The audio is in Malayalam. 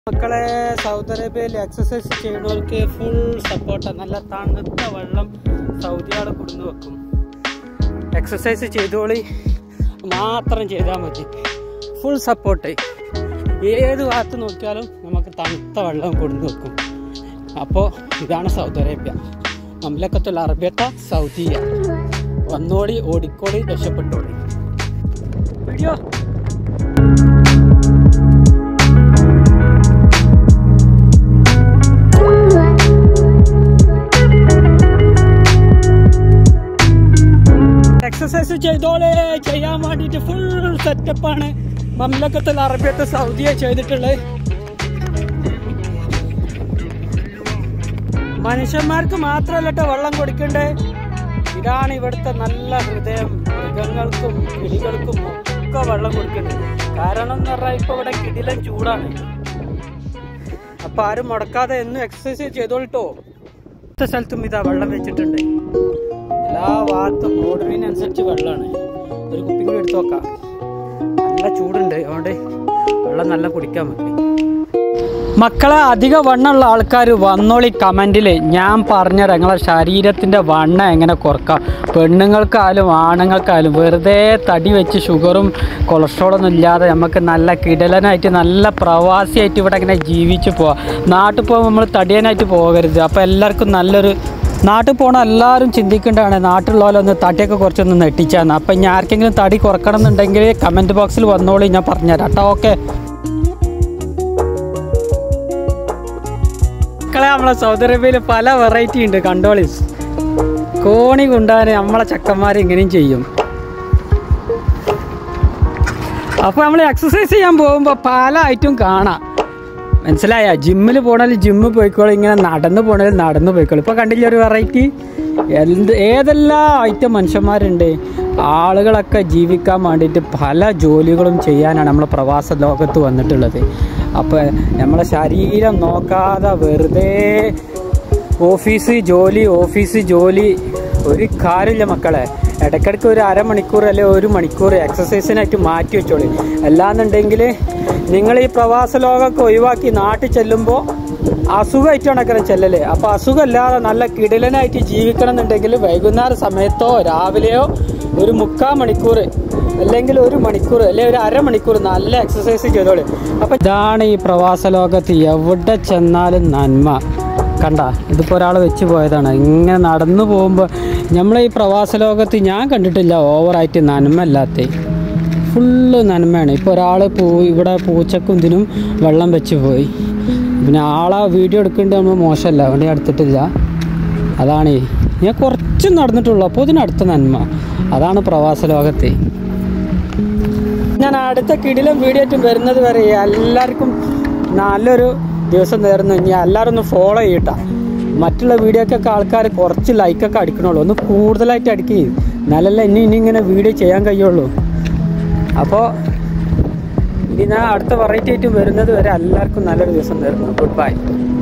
മക്കളെ സൗദി അറേബ്യയിൽ എക്സസൈസ് ചെയ്യുന്നവർക്ക് ഫുൾ സപ്പോർട്ടാണ് നല്ല തണുത്ത വെള്ളം സൗദിയാളെ കൊടുന്നു വെക്കും എക്സസൈസ് ചെയ്തോളി മാത്രം ചെയ്താൽ മതി ഫുൾ സപ്പോർട്ട് ഏത് ഭാഗത്ത് നോക്കിയാലും നമുക്ക് തണുത്ത വെള്ളം കൊടുന്നു വെക്കും അപ്പോൾ ഇതാണ് സൗദി അറേബ്യ മംലക്കത്തുൽ അറബിയത്ത സൗദിയ വന്നോടി ഓടിക്കോടി രക്ഷപ്പെട്ടോളി വീഡിയോ എക്സസൈസ് ചെയ്തോളെ ചെയ്യാൻ വേണ്ടിയിട്ട് ഫുൾ സെറ്റപ്പാണ് മംലക്കത്തിൽ അറബിയത്തെ സൗദിയെ ചെയ്തിട്ടുള്ളത് മനുഷ്യന്മാർക്ക് മാത്രമല്ല കേട്ടോ വെള്ളം കൊടുക്കണ്ടേ ഇതാണ് ഇവിടുത്തെ നല്ല ഹൃദയം മൃഗങ്ങൾക്കും കിളികൾക്കും ഒക്കെ വെള്ളം കൊടുക്കുന്നുണ്ട് കാരണം എന്ന് പറഞ്ഞാൽ ഇപ്പൊ ഇവിടെ കിടിലൻ ചൂടാണ് അപ്പൊ ആരും മുടക്കാതെ എന്നും എക്സസൈസ് ചെയ്തോളിട്ടോ ഒറ്റ സ്ഥലത്തും ഇതാ വെള്ളം വെച്ചിട്ടുണ്ട് എല്ലാ ഭാഗത്തും ഓർഡറിനനുസരിച്ച് വെള്ളമാണ് ഒരു കുപ്പി കൂടി എടുത്തു നോക്കാം നല്ല ചൂടുണ്ട് അതുകൊണ്ട് വെള്ളം നല്ല കുടിക്കാൻ പറ്റും മക്കളെ അധിക വണ്ണമുള്ള ആൾക്കാർ വന്നോളി കമൻറ്റിൽ ഞാൻ പറഞ്ഞുതരാം നിങ്ങളെ ശരീരത്തിൻ്റെ വണ്ണം എങ്ങനെ കുറക്കാം പെണ്ണുങ്ങൾക്കായാലും ആണുങ്ങൾക്കായാലും വെറുതെ തടി വെച്ച് ഷുഗറും കൊളസ്ട്രോളൊന്നും ഇല്ലാതെ നമുക്ക് നല്ല കിടലനായിട്ട് നല്ല പ്രവാസിയായിട്ട് ഇവിടെ ഇങ്ങനെ ജീവിച്ച് പോവാം നാട്ടിൽ പോകുമ്പോൾ നമ്മൾ തടിയനായിട്ട് പോകരുത് അപ്പോൾ എല്ലാവർക്കും നല്ലൊരു നാട്ടിൽ പോണ എല്ലാവരും ചിന്തിക്കേണ്ടതാണ് നാട്ടിലുള്ളവരൊന്ന് തടിയൊക്കെ കുറച്ചൊന്ന് നെട്ടിച്ചാന്ന് അപ്പം ഇനി ആർക്കെങ്കിലും തടി കുറക്കണം എന്നുണ്ടെങ്കിൽ കമൻറ്റ് ബോക്സിൽ വന്നോളി ഞാൻ പറഞ്ഞുതരാം കേട്ടോ ഓക്കെ മക്കളെ നമ്മളെ സൗദി അറേബ്യയിൽ പല വെറൈറ്റി ഉണ്ട് കണ്ടോളി കോണി കൊണ്ടാൻ നമ്മളെ ചക്കന്മാർ ഇങ്ങനെയും ചെയ്യും അപ്പോൾ നമ്മൾ എക്സസൈസ് ചെയ്യാൻ പോകുമ്പോൾ പല ഐറ്റം കാണാം മനസ്സിലായ ജിമ്മിൽ പോകണമെങ്കിൽ ജിമ്മിൽ പോയിക്കോളും ഇങ്ങനെ നടന്ന് പോകണമെങ്കിൽ നടന്ന് പോയിക്കോളും ഇപ്പോൾ കണ്ടില്ല ഒരു വെറൈറ്റി എന്ത് ഏതെല്ലാം ഐറ്റം മനുഷ്യന്മാരുണ്ട് ആളുകളൊക്കെ ജീവിക്കാൻ വേണ്ടിയിട്ട് പല ജോലികളും ചെയ്യാനാണ് നമ്മൾ പ്രവാസ ലോകത്ത് വന്നിട്ടുള്ളത് അപ്പോൾ നമ്മളെ ശരീരം നോക്കാതെ വെറുതെ ഓഫീസ് ജോലി ഓഫീസ് ജോലി ഒരു കാര്യമില്ല മക്കളെ ഇടയ്ക്കിടയ്ക്ക് ഒരു അരമണിക്കൂർ അല്ലെങ്കിൽ ഒരു മണിക്കൂർ എക്സസൈസിനായിട്ട് മാറ്റി വെച്ചോളി അല്ലാന്നുണ്ടെങ്കിൽ നിങ്ങൾ ഈ പ്രവാസ ലോകമൊക്കെ ഒഴിവാക്കി നാട്ടിൽ ചെല്ലുമ്പോൾ അസുഖമായിട്ടാണ് അങ്ങനെ ചെല്ലല് അപ്പോൾ അസുഖമില്ലാതെ നല്ല കിടിലനായിട്ട് ജീവിക്കണം എന്നുണ്ടെങ്കിൽ വൈകുന്നേര സമയത്തോ രാവിലെയോ ഒരു മുക്കാൽ മണിക്കൂർ അല്ലെങ്കിൽ ഒരു മണിക്കൂർ അല്ലെങ്കിൽ ഒരു അരമണിക്കൂർ നല്ല എക്സസൈസ് ചെയ്തോളി അപ്പം ഇതാണ് ഈ പ്രവാസ ലോകത്ത് എവിടെ ചെന്നാലും നന്മ കണ്ട ഇതിപ്പോൾ ഒരാൾ വെച്ച് പോയതാണ് ഇങ്ങനെ നടന്നു പോകുമ്പോൾ നമ്മളെ ഈ പ്രവാസ ലോകത്ത് ഞാൻ കണ്ടിട്ടില്ല ഓവറായിട്ട് നന്മല്ലാത്ത ഫുള്ള് നന്മയാണ് ഇപ്പോൾ ഒരാൾ പൂ ഇവിടെ പൂച്ചക്കും ഇതിനും വെള്ളം വെച്ച് പോയി പിന്നെ ആളെ വീഡിയോ എടുക്കേണ്ടത് നമ്മൾ മോശമല്ല അതുകൊണ്ട് ഞാൻ എടുത്തിട്ടില്ല അതാണ് ഞാൻ കുറച്ച് നടന്നിട്ടുള്ളൂ അപ്പോൾ ഇതിനടുത്ത നന്മ അതാണ് പ്രവാസ ലോകത്തെ ഞാൻ അടുത്ത കിടിലം വീഡിയോ ആയിട്ട് വരുന്നത് വരെ എല്ലാവർക്കും നല്ലൊരു ദിവസം നേർന്നു ഇനി എല്ലാവരും ഒന്ന് ഫോളോ ചെയ്യട്ട മറ്റുള്ള വീഡിയോക്കൊക്കെ ആൾക്കാർ കുറച്ച് ലൈക്കൊക്കെ അടിക്കണുള്ളൂ ഒന്ന് കൂടുതലായിട്ട് അടിക്കുക എന്നാലല്ല ഇനി ഇനി ഇങ്ങനെ വീഡിയോ ചെയ്യാൻ കഴിയുള്ളൂ അപ്പോൾ ഇനി ഞാൻ അടുത്ത വെറൈറ്റി ആയിട്ട് വരുന്നത് വരെ എല്ലാവർക്കും നല്ലൊരു ദിവസം നേരുന്നു ഗുഡ് ബൈ